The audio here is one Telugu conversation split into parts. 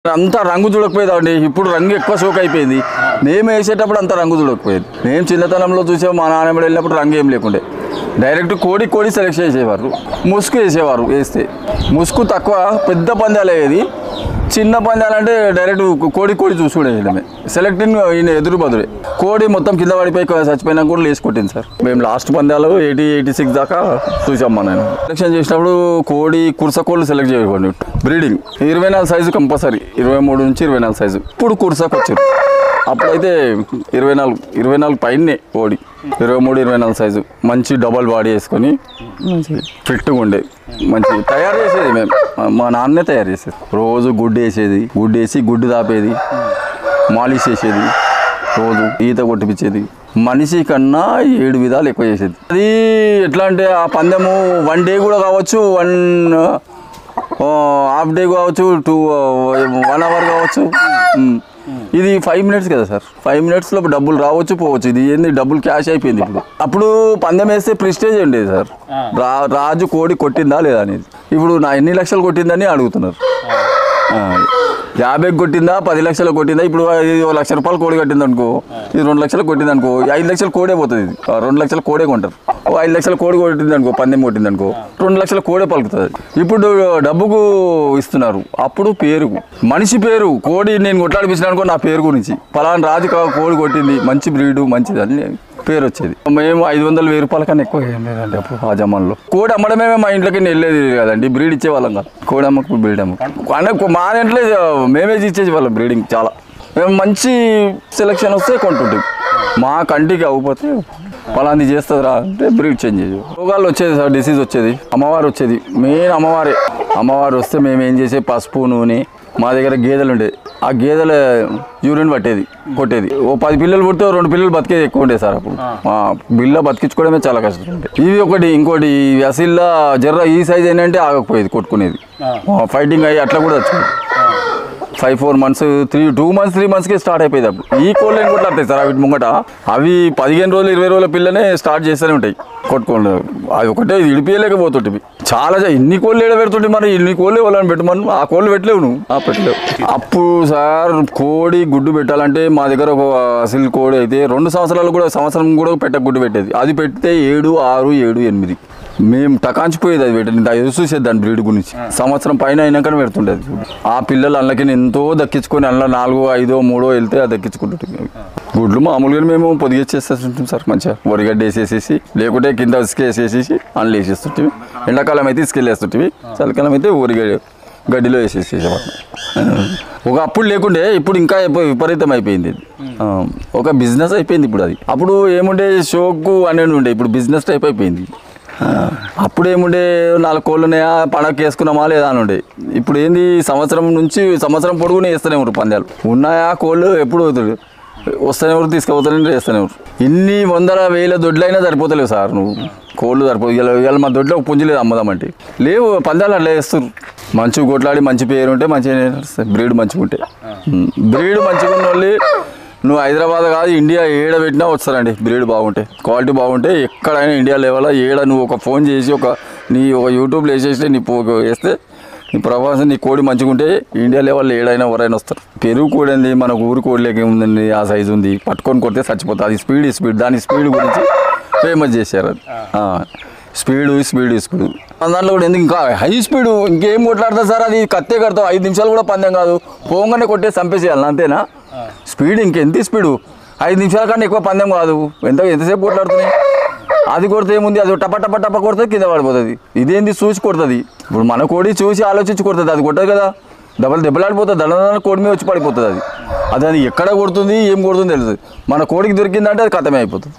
అంతా రంగు చూడకపోయేది అండి ఇప్పుడు రంగు ఎక్కువ షోక్ అయిపోయింది మేము వేసేటప్పుడు అంత రంగు చూడకపోయేది మేము చిన్నతనంలో చూసే మా నాన్నమ్మ వెళ్ళినప్పుడు రంగు ఏం లేకుండే డైరెక్ట్ కోడి కోడి సెలెక్ట్ చేసేవారు ముసుగు వేసేవారు వేస్తే ముసుగు తక్కువ పెద్ద పందాలు అయ్యేది చిన్న పందాలు అంటే డైరెక్ట్ కోడి కోడి చూసుకునేయడమే సెలెక్టింగ్ ఈయన ఎదురు బదురే కోడి మొత్తం కింద పడిపోయి చచ్చిపోయినా కూడా లేచి కొట్టింది సార్ మేము లాస్ట్ పందాలు ఎయిటీ ఎయిటీ సిక్స్ దాకా చూసాం నేను సెలెక్షన్ చేసినప్పుడు కోడి కుర్స కోళ్ళు సెలెక్ట్ చేయకూడదు బ్రీడింగ్ ఇరవై నాలుగు సైజు కంపల్సరీ ఇరవై మూడు నుంచి ఇరవై నాలుగు సైజు ఇప్పుడు కుర్సకు వచ్చారు అప్పుడైతే ఇరవై నాలుగు ఇరవై నాలుగు పైనే కోడి ఇరవై మూడు ఇరవై నాలుగు సైజు మంచి డబల్ బాడీ వేసుకొని మంచి ఫిట్గా ఉండే మంచి తయారు చేసేది మేము మా- మా నాన్నే తయారు చేసేది రోజు గుడ్డు వేసేది గుడ్డు వేసి గుడ్డు దాపేది మాలిష్ చేసేది రోజు ఈత కొట్టిపించేది మనిషి కన్నా ఏడు విధాలు ఎక్కువ చేసేది అది ఎట్లా అంటే ఆ పందెము వన్ డే కూడా కావచ్చు వన్ హాఫ్ డే కావచ్చు టూ వన్ అవర్ కావచ్చు ఉమ్. ఇది ఫైవ్ మినిట్స్ కదా సార్ ఫైవ్ మినిట్స్లో డబ్బులు రావచ్చు పోవచ్చు ఇది ఏంది డబ్బులు క్యాష్ అయిపోయింది ఇప్పుడు అప్పుడు పందెం వేస్తే ప్రిస్టేజ్ ఉండేది సార్ రా రాజు కోడి కొట్టిందా లేదా అనేది ఇప్పుడు నా ఎన్ని లక్షలు కొట్టిందని అడుగుతున్నారు ఆ, యాభైకి కొట్టిందా పది లక్షలు కొట్టిందా ఇప్పుడు ఇది ఓ లక్ష రూపాయలు కోడి కట్టింది అనుకో ఇది రెండు లక్షలు కొట్టింది అనుకో ఈ ఐదు లక్షలు కోడే పోతుంది ఇది ఆ, రెండు లక్షల కోడే కొంటారు ఓ ఐదు లక్షల కోడి కొట్టింది అనుకో పందెం కొట్టింది అనుకో రెండు లక్షల కోడే పలుకుతుంది ఇప్పుడు డబ్బుకు ఇస్తున్నారు అప్పుడు పేరు మనిషి పేరు కోడి నేను కొట్లాడిపించిన అనుకో నా పేరు గురించి పలానా రాజు కా- కోడి కొట్టింది మంచి బ్రీడు మంచిది అని పేరు వచ్చేది మేము ఐదు వందల వెయ్యి రూపాయల కన్నా ఎక్కువ ఏం లేదండి అప్పుడు ఆ జమాన్లో కోడి అమ్మడమే మా ఇంట్లోకి వెళ్ళేది కదండి బ్రీడ్ ఇచ్చేవాళ్ళం కాదు కోడి అమ్మకు బ్రీడ్ అమ్మకు అంటే మా ఇంట్లో మేమే ఇచ్చేసి వాళ్ళం బ్రీడింగ్ చాలా మేము మంచి సెలెక్షన్ వస్తే కొంటుంటాం మా కంటికి అవ్వకపోతే పలాంది చేస్తుందిరా అంటే బ్రీడ్ చేంజ్ చేయ రోగాలు వచ్చేది సార్ డిసీజ్ వచ్చేది అమ్మవారు వచ్చేది మెయిన్ అమ్మవారే అమ్మవారు వస్తే మేము ఏం చేసే పసుపు నూనె మా దగ్గర గేదెలు ఉండేది ఆ గేదెల యూరిన్ పట్టేది కొట్టేది ఓ పది పిల్లలు పుడితే ఓ రెండు పిల్లలు బతికేది ఎక్కువ ఉండేది సార్ అప్పుడు ఆ బిల్ల బతికించుకోవడమే చాలా కష్టం ఉండే ఇది ఒకటి ఇంకోటి ఈ అసిల్లా జర్ర ఈ సైజ్ ఏంటంటే ఆగకపోయేది కొట్టుకునేది ఫైటింగ్ అయ్యి అట్లా కూడా వచ్చింది five four months three two months three మంత్స్కి స్టార్ట్ అయిపోయింది అప్పుడు ఈ కోళ్ళు ఏం కొట్లాడతాయి సార్ వీటి ముంగట అవి పదిహేను రోజులు ఇరవై రోజుల పిల్లనే స్టార్ట్ చేస్తూనే ఉంటాయి కొట్టుకోండి అది ఒకటే ఇది ఇడిపియలేకపోతుంటివి చాలా జా- ఇన్ని కోళ్ళు ఏడ పెడుతుంటే మరి ఇన్ని కోళ్ళు వాళ్ళని పెట్టమని ఆ కోళ్ళు పెట్టలేవు నువ్వు ఆ పెట్టలేవు అప్పుడు సార్ కోడి గుడ్డు పెట్టాలంటే మా దగ్గర ఒక అసలు కోడి అయితే రెండు సంవత్సరాలు కూడా సంవత్సరం కూడా పెట్ట గుడ్డు పెట్టేది అది పెడితే ఏడు ఆరు ఏడు ఎనిమిది మేము టకాంచిపోయేది అది పెట్టండి ఎదురు చూసేది దాని బ్రీడ్ గురించి సంవత్సరం పైన అయినాకనే పెడుతుండేది ఆ పిల్లలు అందులోకి ఎంతో దక్కించుకొని అందులో నాలుగో ఐదో మూడో వెళ్తే అది దక్కించుకుంటుంటాం గుడ్లు మామూలుగా మేము పొదిగేసేస్తుంటాం సార్ మంచిగా వరిగడ్డ వేసేసేసి లేకుంటే కింద ఇసుక వేసేసేసి అందులో వేసేస్తుంటే ఎండాకాలం అయితే ఇసుక వేస్తుంటే చలికాలం అయితే వరిగడ్డ గడ్డిలో వేసేసేసేవాళ్ళం ఒక అప్పుడు లేకుండే ఇప్పుడు ఇంకా ఎప్ప- విపరీతం అయిపోయింది ఇది ఆ, ఒక బిజినెస్ అయిపోయింది ఇప్పుడు అది అప్పుడు ఏముండే షోకు అనేది ఉండే ఇప్పుడు బిజినెస్ టైప్ అయిపోయింది ఆ, అప్పుడు ఏముండే నాలుగు కోళ్ళు ఉన్నాయా పండగ వేసుకున్నామా లేదా అని ఉండే ఇప్పుడు ఏంది సంవత్సరం నుంచి సంవత్సరం పొడుగునే వేస్తూనే ఉంటారు పందాలు ఉన్నాయా కోళ్ళు ఎప్పుడు అవుతాడు వస్తూనే ఎవరు తీసుకుపోతానే వేస్తూనే ఎవరు ఇన్ని వందల వేల దొడ్లైనా సరిపోతలేవు సార్ నువ్వు కోళ్ళు సరిపో ఇవాళ ఇవాళ మా దొడ్లో ఒక పుంజు లేదు అమ్మదామంటే లేవు పందాలు అట్లా వేస్తారు మంచిగా కొట్లాడి మంచి పేరు ఉంటే మంచిగా బ్రీడ్ మంచిగా ఉంటే బ్రీడ్ మంచిగా ఉన్న వాళ్ళు నువ్వు హైదరాబాద్ కాదు ఇండియా ఏడ పెట్టినా వస్తారండి బ్రీడ్ బాగుంటే క్వాలిటీ బాగుంటే ఎక్కడైనా ఇండియా లెవెల్ ఏడ నువ్వు ఒక ఫోన్ చేసి ఒక నీ ఒక యూట్యూబ్లో వేసేసి నీ పో వేస్తే నీ ప్రవాసం నీ కోడి మంచిగా ఉంటే ఇండియా లెవెల్లో ఏడైనా ఎవరైనా వస్తారు పెరుగు కోడి ఏంది మన ఊరు కోడి లేక ఉందండి ఆ సైజు ఉంది పట్టుకొని కొడితే చచ్చిపోతుంది అది స్పీడ్ ఈ స్పీడ్ దాని స్పీడ్ గురించి ఫేమస్ చేశారు అది ఆ, స్పీడు స్పీడ్ స్పీడ్ దాంట్లో కూడా ఎందుకు ఇంకా హై స్పీడ్ ఇంకేం కొట్లాడతా సార్ అది కత్తే కడతావు ఐదు నిమిషాలు కూడా పందెం కాదు పోగానే కొట్టే చంపేసేయాలి అంతేనా స్పీడ్ ఇంకెంత స్పీడు ఐదు నిమిషాల కన్నా ఎక్కువ పందెం కాదు ఎంత ఎంతసేపు కొట్లాడుతున్నాయి అది కొడితే ఏముంది అది టప టప టప కొడితే కింద పడిపోతుంది ఇదేంది చూసి కొడుతుంది ఇప్పుడు మన కోడి చూసి ఆలోచించి కొడుతుంది అది కొట్టదు కదా దెబ్బలు దెబ్బలాడిపోతుంది దళదళ కోడి మీద వచ్చి పడిపోతుంది అది అది అది ఎక్కడ కొడుతుంది ఏం కొడుతుంది తెలుస్తుంది మన కోడికి దొరికిందంటే అది కథమే అయిపోతుంది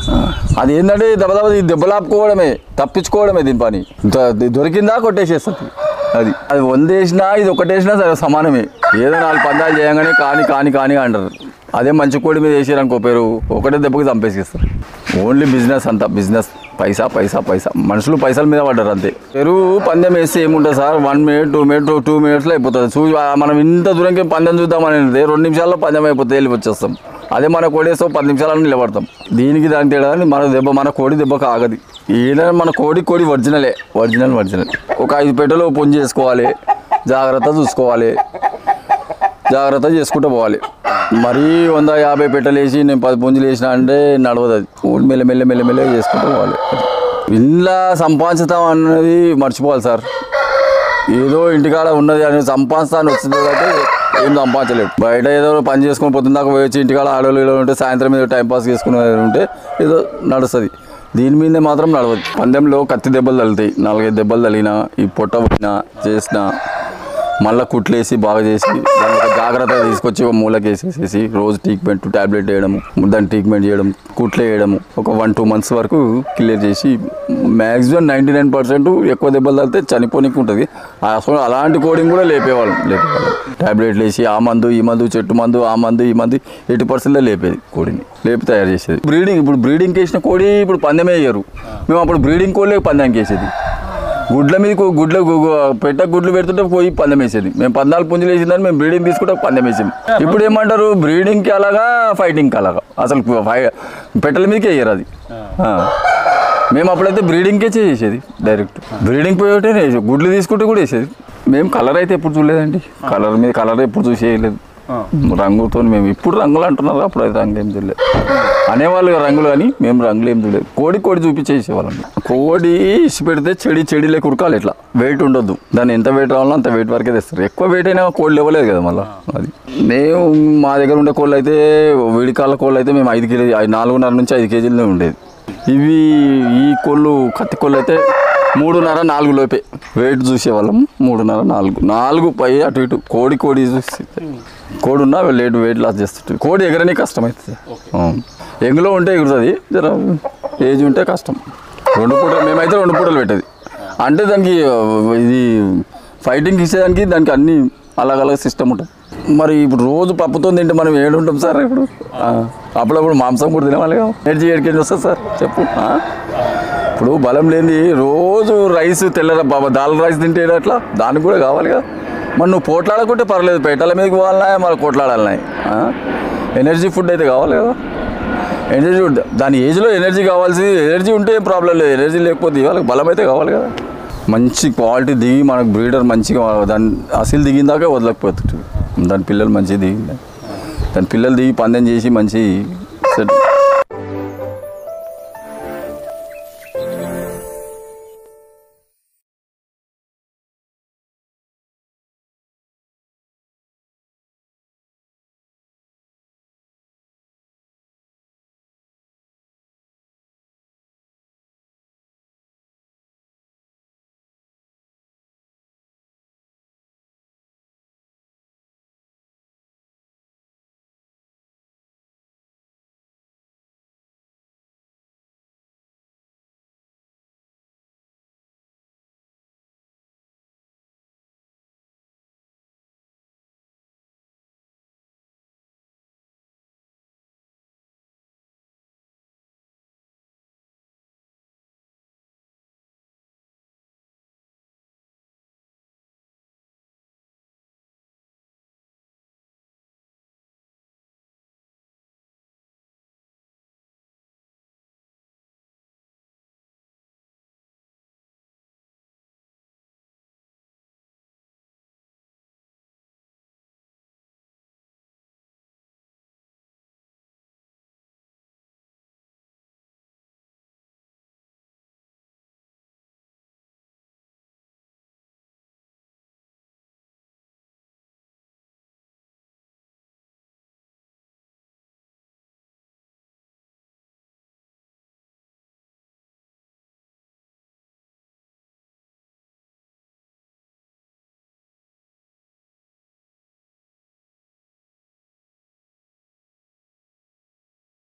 అది ఏంటంటే దెబ్బదెబ్బ దెబ్బలాపుకోవడమే తప్పించుకోవడమే దీని పని ద- దొరికిందా కొట్టేసేస్తుంది అది అది వందేసినా ఇది ఒకటేసినా సరే సమానమే ఏదో నాలుగు పందాలు చేయగానే కాని కాని కాని అంటారు అదే మంచి కోడి మీద వేసారనుకో పేరు ఒకటే దెబ్బకి చంపేసేస్తారు ఓన్లీ బిజినెస్ అంతా బిజినెస్ పైసా పైసా పైసా మనుషులు పైసల మీద పడ్డారు అంతే పెరుగు పందెం వేస్తే ఏముంటుంది sir one minute two minute two మినిట్స్లో అయిపోతుంది చూ మనం ఇంత దూరంకి పందెం చూద్దామని రెండు నిమిషాల్లో పందెం అయిపోతుంది వెళ్ళి వచ్చేస్తాం అదే మన కోడి వేస్తాం పది నిమిషాలను నిలబడతాం దీనికి దానికి తేడా అని మన దెబ్బ మన కోడి దెబ్బకు ఆగది ఏదైనా మన కోడి కోడి ఒరిజినలే ఒరిజినల్ ఒరిజినల్ ఒక ఐదు పెట్టెలు పుంజి చేసుకోవాలి జాగ్రత్త చూసుకోవాలి జాగ్రత్త చేసుకుంటూ పోవాలి మరీ వంద యాభై పెట్టెలు వేసి నేను పది పుంజులు వేసిన అంటే నడవదు అది ఊళ్ళు మెల్ల మెల్ల మెల్ల మెల్ల చేసుకుంటూ పోవాలి ఇంట్లో సంపాదించుతాం అన్నది మర్చిపోవాలి సార్ ఏదో ఇంటికాడ ఉన్నది అని సంపాదిస్తాను వచ్చింది కాబట్టి ఏం సంపాదించలేదు బయట ఏదో పని చేసుకొని పొద్దున్న దాకా పోయి వచ్చి ఇంటికాడ ఆడవాళ్ళు ఈడవాళ్ళు ఉంటే సాయంత్రం మీద టైం పాస్ చేసుకుని ఉంటే ఏదో నడుస్తుంది దీని మీదే మాత్రం నడవదు పందెంలో కత్తి దెబ్బలు తగులుతాయి నాలుగైదు దెబ్బలు తగిలినా ఈ పొట్ట పోయినా చేసినా మళ్ళీ కుట్లేసి బాగా చేసి దాన్ని ఒక జాగ్రత్తగా తీసుకొచ్చి ఒక మూలకి వేసేసేసి రోజు ట్రీట్మెంట్ ట్యాబ్లెట్ వేయడము దాన్ని ట్రీట్మెంట్ చేయడం కుట్లు వేయడము ఒక వన్ టూ మంత్స్ వరకు క్లియర్ చేసి మ్యాక్సిమం నైంటీ నైన్ పర్సెంట్ ఎక్కువ దెబ్బలు తగిలితే చనిపోనికి ఉంటుంది అసలు అలాంటి కోడింగ్ కూడా లేపేవాళ్ళం లేపేవాళ్ళం ట్యాబ్లెట్లు వేసి ఆ మందు ఈ మందు చెట్టు మందు ఆ మందు ఈ మందు ఎయిటీ పర్సెంట్లో లేపేది కోడిని లేపి తయారు చేసేది బ్రీడింగ్ ఇప్పుడు బ్రీడింగ్కి వేసిన కోడి ఇప్పుడు పందెమే వేయరు మేము అప్పుడు బ్రీడింగ్ కోళ్ళే పందెంకి వేసేది గుడ్ల మీద గు- గుడ్ల గు- గు- పెట్ట గుడ్లు పెడుతుంటే పోయి పందెం వేసేది మేము పద్నాలుగు పుంజులు వేసిందని మేము బ్రీడింగ్ తీసుకుంటే పందెం వేసాం ఇప్పుడు ఏమంటారు బ్రీడింగ్కి అలాగా ఫైటింగ్కి అలాగా అసలు ఫై- పెట్టెల మీదకే వేయరు అది ఆ. మేము అప్పుడైతే బ్రీడింగ్కే చేసేది డైరెక్ట్ బ్రీడింగ్ పోయేటే వేసేది గుడ్లు తీసుకుంటే కూడా వేసేది మేము కలర్ అయితే ఎప్పుడు చూడలేదండి కలర్ మీద కలర్ ఎప్పుడు చూసి వేయలేదు రంగుతో మేము ఇప్పుడు రంగులు అంటున్నారు అప్పుడు అయితే రంగులు ఏం చూడలేదు అనేవాళ్ళు రంగులు కానీ మేము రంగులు ఏం చూడలేదు కోడి కోడి చూపించేసేవాళ్ళం కోడి ఇసి పెడితే చెడి చెడి లేక ఉరకాలి ఇట్లా వెయిట్ ఉండొద్దు దాన్ని ఎంత వెయిట్ రావాలో అంత వెయిట్ వరకే తెస్తారు ఎక్కువ వెయిట్ అయినా కోళ్ళు ఇవ్వలేదు కదా మళ్ళీ అది మేము మా దగ్గర ఉండే కోళ్ళు అయితే వేడికాల కోళ్ళు అయితే మేము ఐదు కేజీ ఐదు- నాలుగున్నర నుంచి ఐదు కేజీలనే ఉండేది ఇవి ఈ కోళ్ళు కత్తి కోళ్ళు అయితే మూడున్నర నాలుగు లోపే వెయిట్ చూసేవాళ్ళం మూడున్నర నాలుగు నాలుగు పై అటు ఇటు కోడి కోడి చూసి కోడి ఉన్నా లేట్ వెయిట్ లాస్ చేస్తుంటుంది కోడి ఎగరని కష్టం అవుతుంది ఎంగులో ఉంటే ఎగురుతుంది జర ఏజ్ ఉంటే కష్టం రెండు పూటలు మేమైతే రెండు పూటలు పెట్టేది అంటే దానికి ఆ, ఇది ఫైటింగ్ ఇచ్చేదానికి దానికి అన్ని అలాగ అలాగ సిస్టమ్ ఉంటుంది మరి ఇప్పుడు రోజు పప్పుతో తింటే మనం ఏడు ఉంటాం సార్ ఇప్పుడు ఆ, అప్పుడప్పుడు మాంసం కూడా తినవాలి కదా ఎనర్జీ ఏడికేంటి వస్తుంది సార్ చెప్పు ఆ? ఇప్పుడు బలం లేని రోజు రైస్ తెల్ల బాబా దాల్ రైస్ తింటే అట్లా దానికి కూడా కావాలి కదా మరి నువ్వు పోట్లాడకుంటే పర్లేదు పేటల మీదకి పోవాలన్నా మరి కొట్లాడాలన్నాయి ఎనర్జీ ఫుడ్ అయితే కావాలి కదా ఎనర్జీ ఫుడ్ దాని ఏజ్లో ఎనర్జీ కావాల్సి ఎనర్జీ ఉంటే ఏం ప్రాబ్లం లేదు ఎనర్జీ లేకపోతే వాళ్ళకి బలం అయితే కావాలి కదా మంచి క్వాలిటీ దిగి మనకు బ్రీడర్ మంచిగా దాని అసలు దిగిన దాకా వదలకపోతుంది దాని పిల్లలు మంచిగా దిగి దాని పిల్లలు దిగి పందెం చేసి మంచి సెట్